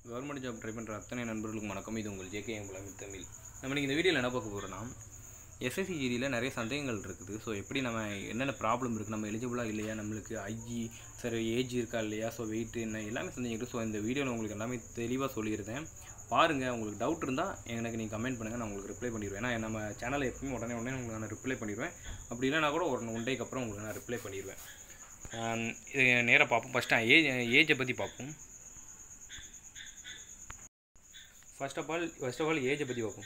government job try பண்ணுற அத்தனை நண்பர்களுக்கும் வணக்கம் இது உங்கள் ஜேகே எம்பளம் தமிழ் நம்ம இன்னைக்கு இந்த வீடியோவில் என்ன பார்க்க போகிறோம்னா எஸ்எஸ்சி ஜிடியில் நிறைய சந்தேகங்கள் இருக்குது ஸோ எப்படி நம்ம என்னென்ன ப்ராப்ளம் இருக்குது நம்ம எலிஜிபிளாக இல்லையா நம்மளுக்கு ஐஜி சரி ஏஜ் இருக்கா இல்லையா ஸோ வெயிட் என்ன எல்லாமே சந்தேகம் இருக்குது ஸோ இந்த வீடியோவில் உங்களுக்கு எல்லாமே தெளிவாக சொல்லியிருந்தேன் பாருங்கள் உங்களுக்கு டவுட் இருந்தால் எனக்கு நீங்கள் கமெண்ட் பண்ணுங்கள் நான் உங்களுக்கு ரிப்ளை பண்ணிடுவேன் ஏன்னா நம்ம சேனலை எப்பவுமே உடனே உடனே உங்களுக்கு நான் ரிப்ளை பண்ணிடுவேன் அப்படி இல்லைனா கூட ஒரு ஒன் டேக்கு அப்புறம் உங்களுக்கு நான் ரிப்ளை பண்ணிடுவேன் ஆம், இது நேராக பார்ப்போம் ஃபஸ்ட்டு ஏஜ் ஏஜை பற்றி பார்ப்போம் first of all first of all ஏஜை பற்றி பார்ப்போம்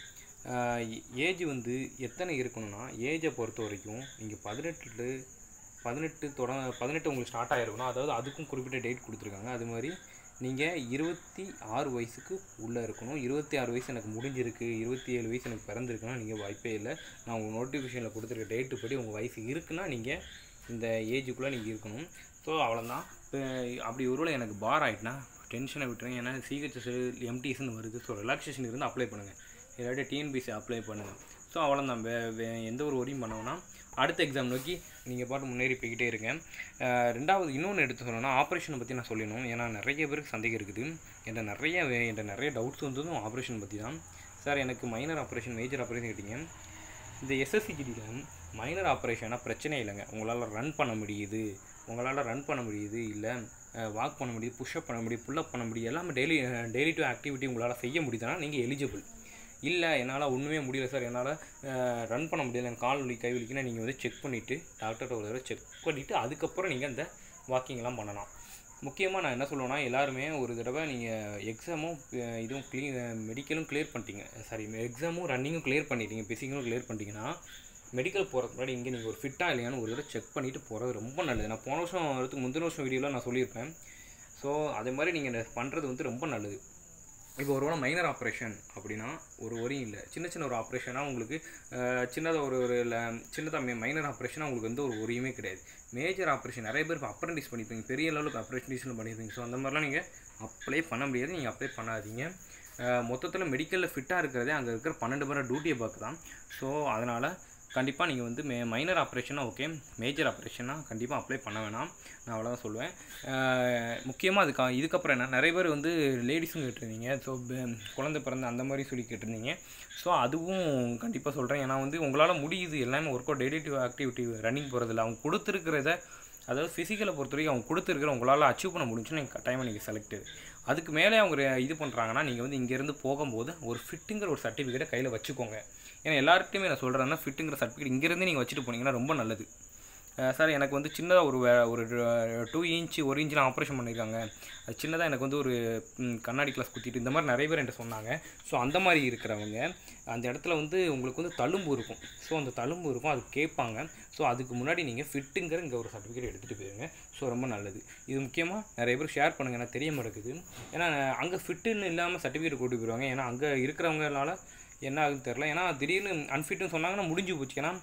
ஏஜ் வந்து எத்தனை இருக்கணும்னா ஏஜை பொறுத்த வரைக்கும் நீங்கள் பதினெட்டு பதினெட்டு தொட பதினெட்டு உங்களுக்கு ஸ்டார்ட் ஆகிருக்கணும் அதாவது அதுக்கும் குறிப்பிட்ட டேட் கொடுத்துருக்காங்க அது மாதிரி நீங்கள் இருபத்தி ஆறு வயசுக்கு உள்ளே இருக்கணும் இருபத்தி ஆறு வயசு எனக்கு முடிஞ்சிருக்கு இருபத்தி ஏழு வயசு எனக்கு பிறந்திருக்குன்னா நீங்கள் வாய்ப்பே இல்லை நான் உங்கள் நோட்டிஃபிகேஷனில் கொடுத்துருக்க டேட்டு படி உங்கள் வயசு இருக்குன்னா நீங்கள் இந்த ஏஜுக்குள்ளே நீங்கள் இருக்கணும் ஸோ அவ்வளோதான் இப்போ அப்படி ஒருவேளை எனக்கு பார் ஆகிட்டுனா டென்ஷனை விட்டுருங்க ஏன்னா சிஹெச்எஸ் எம்டிஎஸ்னு வருது ஸோ ரிலாக்ஸேஷன் இருந்து அப்ளை பண்ணுங்கள் இல்லாட்டி டிஎன்பிசி அப்ளை பண்ணுங்கள் ஸோ அவ்வளோதான் வே வே எந்த ஒரு ஒரியும் பண்ணோம்னா அடுத்த எக்ஸாம் நோக்கி நீங்கள் பாட்டு முன்னேறி போய்கிட்டே இருங்க அஹ் ரெண்டாவது இன்னொன்று எடுத்து சொல்லணும்னா ஆப்ரேஷனை பற்றி நான் சொல்லணும் ஏன்னா நிறைய பேருக்கு சந்தேகம் இருக்குது என்கிட்ட நிறைய வே- என்கிட்ட நிறைய டவுட்ஸ் வந்ததும் ஆப்ரேஷன் பற்றி தான் சார் எனக்கு மைனர் ஆப்ரேஷன் மேஜர் ஆப்ரேஷன் கேட்டிங்க இந்த எஸ்எஸ்சிஜிடியில் மைனர் ஆப்ரேஷனாக பிரச்சனை இல்லைங்க உங்களால் ரன் பண்ண முடியுது உங்களால் ரன் பண்ண முடியுது இல்லை வாக் பண்ண முடியுது புஷ்அப் பண்ண முடியுது புல்லப் பண்ண முடியுது எல்லாமே டெய்லி டெய்லி டு ஆக்டிவிட்டி உங்களால் செய்ய முடியுதுன்னா நீங்கள் எலிஜிபிள் இல்லை என்னால் ஒன்றுமே முடியல சார் என்னால் ரன் பண்ண முடியல எனக்கு கால் வலி கை வலிக்குன்னா நீங்கள் வந்து செக் பண்ணிவிட்டு டாக்டர்கிட்ட ஒரு தடவை செக் பண்ணிவிட்டு அதுக்கப்புறம் நீங்கள் அந்த வாக்கிங்லாம் பண்ணலாம் முக்கியமாக நான் என்ன சொல்லுவேன்னா எல்லாருமே ஒரு தடவை நீங்கள் எக்ஸாமும் இதுவும் க்ளீ மெடிக்கலும் கிளியர் பண்ணிட்டீங்க சாரி எக்ஸாமும் ரன்னிங்கும் கிளியர் பண்ணிட்டீங்க பிசிக்கலும் கிளியர் பண்ணிட்டீங்கன்னா மெடிக்கல் போகிறதுக்கு முன்னாடி இங்கே நீங்கள் ஒரு ஃபிட்டாக இல்லையான்னு ஒரு தடவை செக் பண்ணிவிட்டு போகிறது ரொம்ப நல்லது நான் போன வருஷம் வரதுக்கு முந்தின வருஷம் வீடியோவில் நான் சொல்லியிருப்பேன் ஸோ அதே மாதிரி நீங்கள் பண்ணுறது வந்து ரொம்ப நல்லது இப்போ ஒருவேளை மைனர் ஆப்ரேஷன் அப்படின்னா ஒரு வரியும் இல்லை சின்ன சின்ன ஒரு ஆப்ரேஷனாக உங்களுக்கு சின்னதாக ஒரு ஒரு சின்னதாக மைனர் ஆப்ரேஷனாக உங்களுக்கு வந்து ஒரு ஒரியுமே கிடையாது மேஜர் ஆப்ரேஷன் நிறைய பேர் இப்போ அப்ரண்டிஸ் பண்ணிப்பீங்க பெரிய லெவலுக்கு அப்ரண்டிஸ்லாம் பண்ணியிருப்பீங்க ஸோ அந்த மாதிரிலாம் நீங்கள் அப்ளை பண்ண முடியாது நீங்கள் அப்ளை பண்ணாதீங்க மொத்தத்தில் மெடிக்கலில் ஃபிட்டாக இருக்கிறதே அங்கே இருக்கிற பன்னெண்டு பேரை டியூட்டியை பார்க்க தான் ஸோ அதனால் கண்டிப்பாக நீங்கள் வந்து மே மைனர் ஆப்ரேஷனாக ஓகே மேஜர் ஆப்ரேஷனாக கண்டிப்பாக அப்ளை பண்ண வேணாம் நான் அவ்வளோதான் சொல்லுவேன் முக்கியமாக அதுக்கா இதுக்கப்புறம் என்ன நிறைய பேர் வந்து லேடிஸும் கேட்டிருந்தீங்க ஸோ குழந்தை பிறந்த அந்த மாதிரி சொல்லி கேட்டிருந்தீங்க ஸோ அதுவும் கண்டிப்பாக சொல்கிறேன் ஏன்னா வந்து உங்களால் முடியுது எல்லாமே work out daily activity running போகிறதில்ல அவங்க கொடுத்துருக்கிறத அதாவது ஃபிசிக்கலை பொறுத்த வரைக்கும் அவங்க கொடுத்துருக்கிற உங்களால் அச்சீவ் பண்ண முடிஞ்சுன்னு நீங்கள் கட்டாயமாக நீங்கள் செலக்டட் அதுக்கு மேலே அவங்க இது பண்ணுறாங்கன்னா நீங்கள் வந்து இங்கேருந்து போகும்போது ஒரு ஃபிட்டுங்கிற ஒரு சர்டிஃபிகேட்டை கையில் வச்சுக்கோங்க ஏன்னா எல்லாருக்குமே நான் சொல்கிறேன்னா ஃபிட்டுங்கிற சர்டிஃபிகேட் இங்கேருந்து நீங்கள் வச்சுட்டு போனீங்கன்னா ரொம்ப நல்லது சார் எனக்கு வந்து சின்னதாக ஒரு வே- ஒரு டூ இன்ச்சு ஒரு இன்ச்சில் ஆப்ரேஷன் பண்ணியிருக்காங்க அது சின்னதாக எனக்கு வந்து ஒரு ம், கண்ணாடி கிளாஸ் குத்திட்டு இந்த மாதிரி நிறைய பேர் என்கிட்ட சொன்னாங்க ஸோ அந்த மாதிரி இருக்கிறவங்க அந்த இடத்துல வந்து உங்களுக்கு வந்து தழும்பு இருக்கும் ஸோ அந்த தழும்பு இருக்கும் அது கேட்பாங்க ஸோ அதுக்கு முன்னாடி நீங்கள் ஃபிட்டுங்கிற இங்கே ஒரு சர்டிஃபிகேட் எடுத்துகிட்டு போயிருங்க ஸோ ரொம்ப நல்லது இது முக்கியமாக நிறைய பேர் ஷேர் பண்ணுங்கள் எனக்கு தெரிய மாட்டேங்குது ஏன்னா அங்கே ஃபிட்டுன்னு இல்லாமல் சர்டிஃபிகேட் கூட்டி போயிடுவாங்க ஏன்னா அங்கே இருக்கிறவங்களால என்ன ஆகுதுன்னு தெரில ஏன்னா திடீர்னு அன்ஃபிட்னு சொன்னாங்கன்னா முடிஞ்சு போச்சு ஏன்னா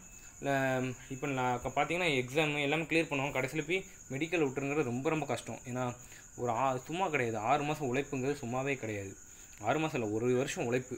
இப்போ நான் க- பார்த்தீங்கன்னா எக்ஸாம் எல்லாமே கிளியர் பண்ணுவாங்க கடைசியில் போய் மெடிக்கல் விட்டுருங்கிறது ரொம்ப ரொம்ப கஷ்டம் ஏன்னா ஒரு ஆ சும்மா கிடையாது ஆறு மாதம் உழைப்புங்கிறது சும்மாவே கிடையாது ஆறு மாதம் இல்லை ஒரு வருஷம் உழைப்பு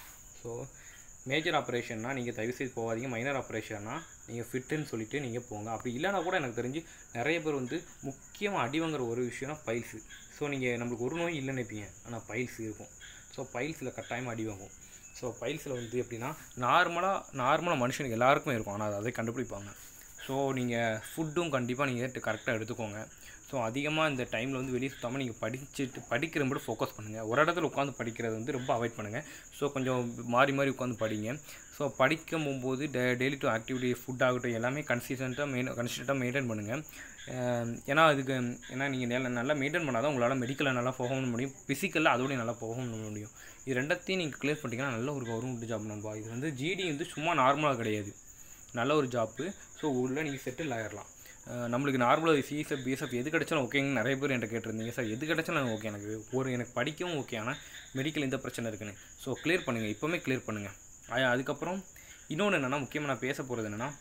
ஸோ மேஜர் ஆப்ரேஷன்னா நீங்கள் தயவுசெய்து போகாதீங்க மைனர் ஆப்ரேஷன்னா நீங்கள் ஃபிட்டுன்னு சொல்லிட்டு நீங்கள் போங்க அப்படி இல்லைனா கூட எனக்கு தெரிஞ்சு நிறைய பேர் வந்து முக்கியமாக அடி வாங்குற ஒரு விஷயம்னா பைல்ஸு ஸோ நீங்கள் நம்மளுக்கு ஒரு நோய் இல்லைன்னு நினைப்பீங்க ஆனால் பைல்ஸ் இருக்கும் ஸோ பைல்ஸில் கட்டாயமாக அடி வாங்கும் ஸோ பைல்ஸில் வந்து எப்படின்னா நார்மலாக நார்மலாக மனுஷனுக்கு எல்லாருக்குமே இருக்கும் ஆனால் அதை கண்டுபிடிப்பாங்க ஸோ நீங்கள் ஃபுட்டும் கண்டிப்பாக நீங்கள் கரெக்டாக எடுத்துக்கோங்க ஸோ அதிகமாக இந்த டைமில் வந்து வெளியே சுத்தாமல் நீங்கள் படிச்சுட்டு படிக்கிற மட்டும் ஃபோக்கஸ் பண்ணுங்கள் ஒரு இடத்துல உட்காந்து படிக்கிறது வந்து ரொம்ப அவாய்ட் பண்ணுங்கள் ஸோ கொஞ்சம் மாறி மாறி உட்காந்து படிங்க ஸோ படிக்கும் போகும்போது day daily to activity food ஆகட்டும் எல்லாமே கன்சிஸ்டண்ட்டாக மெயின் கன்சிஸ்டண்ட்டாக மெயின்டைன் பண்ணுங்கள் அஹ் ஏன்னா அதுக்கு ஏன்னா நீங்கள் நல்லா நல்லா மெயின்டைன் பண்ணால் தான் உங்களால் மெடிக்கலில் நல்லா போகவும் முடியும் ஃபிசிக்கலில் அதோடய நல்லா போகவும் முடியும் இது ரெண்டத்தையும் நீங்கள் கிளியர் பண்ணிட்டீங்கன்னா நல்ல ஒரு கவர்மெண்ட் ஜாப் நண்பா இது வந்து ஜிடி வந்து சும்மா நார்மலாக கிடையாது நல்ல ஒரு ஜாப்பு ஸோ உள்ளே நீங்கள் செட்டில் ஆயிடலாம் அஹ் நம்மளுக்கு நார்மலாக சிஎஸ்எஃப் பிஎஸ்எஃப் எது கிடைச்சாலும் ஓகேங்க நிறைய பேர் என்கிட்ட கேட்டிருந்தீங்க சார் எது கிடைச்சாலும் ஓகே எனக்கு ஒரு எனக்கு படிக்கவும் ஓகே ஆனால் மெடிக்கல் இந்த பிரச்சனை இருக்குன்னு ஸோ கிளியர் பண்ணுங்கள் இப்போவுமே கிளியர் பண்ணுங்கள் அ- அதுக்கப்புறம் இன்னொன்று என்னென்னா முக்கியமாக நான் பேச போகிறது என்னென்னா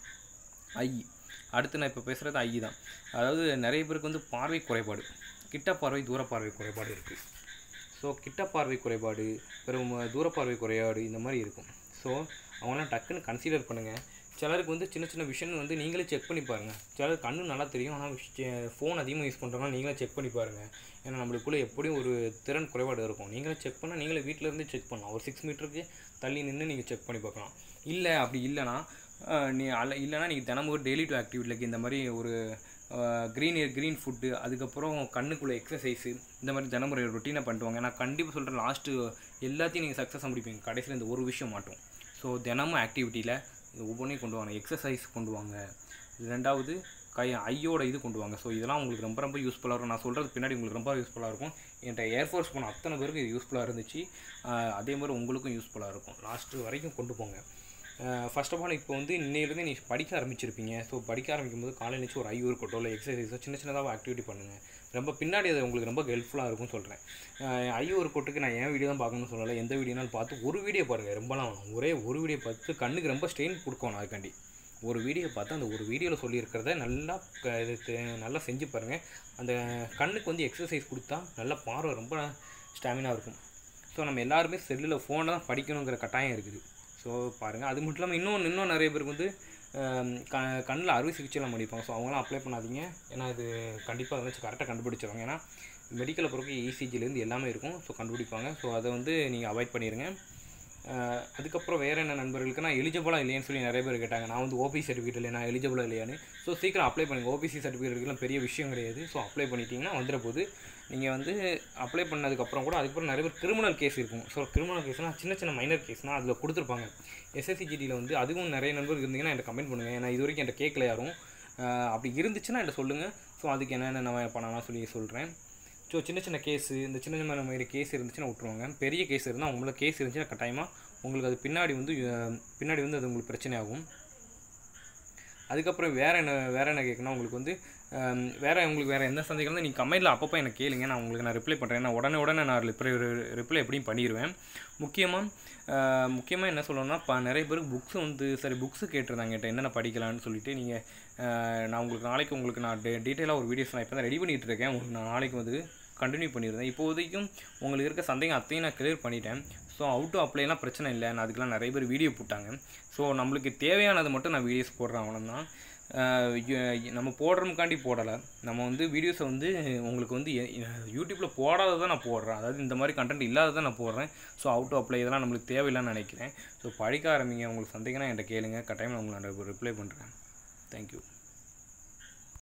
ஐ அடுத்து நான் இப்போ பேசுகிறது ஐ தான் அதாவது நிறைய பேருக்கு வந்து பார்வை குறைபாடு கிட்ட பார்வை தூர பார்வை குறைபாடு இருக்குது ஸோ கிட்ட பார்வை குறைபாடு பிறகு தூர பார்வை குறைபாடு இந்த மாதிரி இருக்கும் ஸோ அவங்களாம் டக்குன்னு கன்சிடர் பண்ணுங்கள் சிலருக்கு வந்து சின்ன சின்ன விஷயம் வந்து நீங்களே செக் பண்ணி பாருங்கள் சிலருக்கு கண்ணு நல்லா தெரியும் ஆனால் ஃபோன் அதிகமாக யூஸ் பண்ணுறவங்க நீங்களே செக் பண்ணி பாருங்கள் ஏன்னா நம்மளுக்குள்ளே எப்படியும் ஒரு திறன் குறைபாடு இருக்கும் நீங்களே செக் பண்ணால் நீங்களே வீட்டில் இருந்து செக் பண்ணலாம் ஒரு சிக்ஸ் மீட்டருக்கு தள்ளி நின்று நீங்கள் செக் பண்ணி பார்க்கலாம் இல்லை அப்படி இல்லைனா அஹ், நீ அல்ல இல்லைனா நீங்கள் தினமும் டெய்லி டு ஆக்டிவிட்டிக்கு இந்த மாதிரி ஒரு க்ரீன் க்ரீன் ஃபுட்டு அதுக்கப்புறம் கண்ணுக்குள்ளே எக்ஸசைஸு இந்த மாதிரி தினமுறை ரொட்டீனாக பண்ணிட்டுவாங்க நான் கண்டிப்பாக சொல்கிறேன் லாஸ்ட்டு எல்லாத்தையும் நீங்கள் சக்ஸஸ் முடிப்பீங்க கடைசியில் இந்த ஒரு விஷயம் மாட்டோம் ஸோ தினமும் ஆக்டிவிட்டியில் ஒவ்வொன்றையும் கொண்டு வாங்க எக்ஸசைஸ் கொண்டு வாங்க ரெண்டாவது கை ஐயோட இது கொண்டு வாங்க ஸோ இதெல்லாம் உங்களுக்கு ரொம்ப ரொம்ப யூஸ்ஃபுல்லாக இருக்கும் நான் சொல்கிறது பின்னாடி உங்களுக்கு ரொம்ப யூஸ்ஃபுல்லாக இருக்கும் என்கிட்ட ஏர்ஃபோர்ஸ் போன அத்தனை பேருக்கு இது யூஸ்ஃபுல்லாக இருந்துச்சு ஆஹ் அதே மாதிரி உங்களுக்கும் யூஸ்ஃபுல்லாக இருக்கும் லாஸ்ட்டு வரைக்கும் கொண்டு போங்க ஃபர்ஸ்ட் ஆஃப் ஆல் இப்போ வந்து இன்னையிலேருந்து நீ படிக்க ஆரம்பிச்சிருப்பீங்க ஸோ படிக்க ஆரம்பிக்கும் போது காலையில் நினச்சி ஒரு ஐ இருக்கட்டும் இல்லை எக்ஸசைஸோ சின்ன சின்னதாக ஆக்டிவிட்டி பண்ணுங்கள் ரொம்ப பின்னாடி அது உங்களுக்கு ரொம்ப ஹெல்ப்ஃபுல்லாக இருக்கும்னு சொல்கிறேன் ஐ ஒரு கொட்டுக்கு நான் என் வீடியோ தான் பார்க்கணும்னு சொல்லலை எந்த வீடியோனாலும் பார்த்து ஒரு வீடியோ பாருங்கள் ரொம்பலாம் வேணும் ஒரே ஒரு வீடியோ பார்த்து கண்ணுக்கு ரொம்ப ஸ்ட்ரெயின் கொடுக்கணும் அதுக்காண்டி ஒரு வீடியோ பார்த்து அந்த ஒரு வீடியோவில் சொல்லியிருக்கிறத நல்லா க- இது தெ- நல்லா செஞ்சு பாருங்கள் அந்த கண்ணுக்கு வந்து எக்ஸசைஸ் கொடுத்தா நல்லா பார்வை ரொம்ப ஸ்டாமினா இருக்கும் ஸோ நம்ம எல்லாருமே செல்லில் ஃபோனில் தான் படிக்கணுங்கிற கட்டாயம் இருக்குது ஸோ பாருங்கள் அது மட்டும் இல்லாமல் இன்னும் இன்னும் நிறைய பேருக்கு வந்து ஆம், க கண்ணில் அறுவை சிகிச்சைலாம் பண்ணிப்பாங்க ஸோ அவங்களாம் அப்ளை பண்ணாதீங்க ஏன்னா இது கண்டிப்பாக அதை வச்சு கரெக்டாக கண்டுபிடிச்சிருவாங்க ஏன்னா மெடிக்கலை பொறுக்க இசிஜிலேருந்து எல்லாமே இருக்கும் ஸோ கண்டுபிடிப்பாங்க ஸோ அதை வந்து நீங்கள் அவாய்ட் பண்ணிடுங்க ஆஹ் அதுக்கப்புறம் வேறு என்ன நண்பர்களுக்கு நான் எலிஜிபிளாக இல்லையான்னு சொல்லி நிறைய பேர் கேட்டாங்க நான் வந்து ஓபி சர்டிஃபிகேட் இல்லை நான் எலிஜிபிளாக இல்லையான்னு ஸோ சீக்கிரம் அப்ளை பண்ணுங்கள் ஓபிசி சர்டிஃபிகேட்லாம் பெரிய விஷயம் கிடையாது ஸோ அப்ளை பண்ணிட்டீங்கன்னா வந்துட போது நீங்கள் வந்து அப்ளை பண்ணதுக்கப்புறம் கூட அதுக்கப்புறம் நிறைய பேர் கிரிமினல் கேஸ் இருக்கும் ஸோ கிரிமினல் கேஸ்னால் சின்ன சின்ன மைனர் கேஸ்னால் அதில் கொடுத்துருப்பாங்க எஸ்எஸ்சிஜிடியில் வந்து அதுவும் நிறைய நண்பர்கள் இருந்தீங்கன்னா என்கிட்ட கமெண்ட் பண்ணுங்கள் ஏன்னா இது வரைக்கும் என்கிட்ட கேட்கல யாரும் ஆஹ் அப்படி இருந்துச்சுன்னா என்கிட்ட சொல்லுங்கள் ஸோ அதுக்கு என்னென்ன நான் பண்ணலாம் சொல்லி சொல்கிறேன் ஸோ சின்ன சின்ன கேஸு இந்த சின்ன சின்ன மாதிரி கேஸ் இருந்துச்சுன்னா விட்ருவாங்க பெரிய கேஸ் இருந்தால் உங்களுக்கு கேஸ் இருந்துச்சுன்னா கட்டாயமாக உங்களுக்கு அது பின்னாடி வந்து அஹ், பின்னாடி வந்து அது உங்களுக்கு பிரச்சனை ஆகும் அதுக்கப்புறம் வேறு என்ன வேறு என்ன கேட்கணும் உங்களுக்கு வந்து ஹம், வேற உங்களுக்கு வேறு எந்த சந்தேகம் இருந்தால் நீங்கள் கமெண்ட்டில் அப்பப்போ எனக்கு கேளுங்க நான் உங்களுக்கு நான் ரிப்ளை பண்ணுறேன் நான் உடனே உடனே நான் ரிப்ளை ரிப்ளை எப்படியும் பண்ணிடுவேன் முக்கியமாக முக்கியமாக என்ன சொல்லணும்னா இப்போ நிறைய பேருக்கு புக்ஸ் வந்து சரி புக்ஸு கேட்டிருந்தாங்க என்கிட்ட என்னென்ன படிக்கலாம்னு சொல்லிட்டு நீங்கள் நான் உங்களுக்கு நாளைக்கு உங்களுக்கு நான் டே டீட்டெயிலாக ஒரு வீடியோஸ் நான் இப்போ தான் ரெடி பண்ணிகிட்டு இருக்கேன் உங்களுக்கு நான் நாளைக்கு வந்து கண்டினியூ பண்ணியிருந்தேன் இப்போதைக்கும் உங்களுக்கு இருக்க சந்தேகம் அத்தையும் நான் கிளியர் பண்ணிட்டேன் ஸோ அவுட் டு அப்ளைலாம் பிரச்சனை இல்லை நான் அதுக்கெலாம் நிறைய பேர் வீடியோ போட்டாங்க ஸோ நம்மளுக்கு தேவையானதை மட்டும் நான் வீடியோஸ் போடுறேன் அவ்வளோதான் நம்ம போடுறதுக்காண்டி போடலை நம்ம வந்து வீடியோஸை வந்து உங்களுக்கு வந்து யூடியூப்பில் போடாததை நான் போடுறேன் அதாவது இந்த மாதிரி கண்டென்ட் இல்லாததை நான் போடுறேன் ஸோ அவுட் டு அப்ளை இதெல்லாம் நம்மளுக்கு தேவையில்லைன்னு நினைக்கிறேன் ஸோ படிக்க ஆரம்பிங்க உங்களுக்கு சந்தேகம்னா என்கிட்ட கேளுங்க கட்டாயம் நான் உங்களுக்கு நான் ரிப்ளை பண்ணுறேன் தேங்க்யூ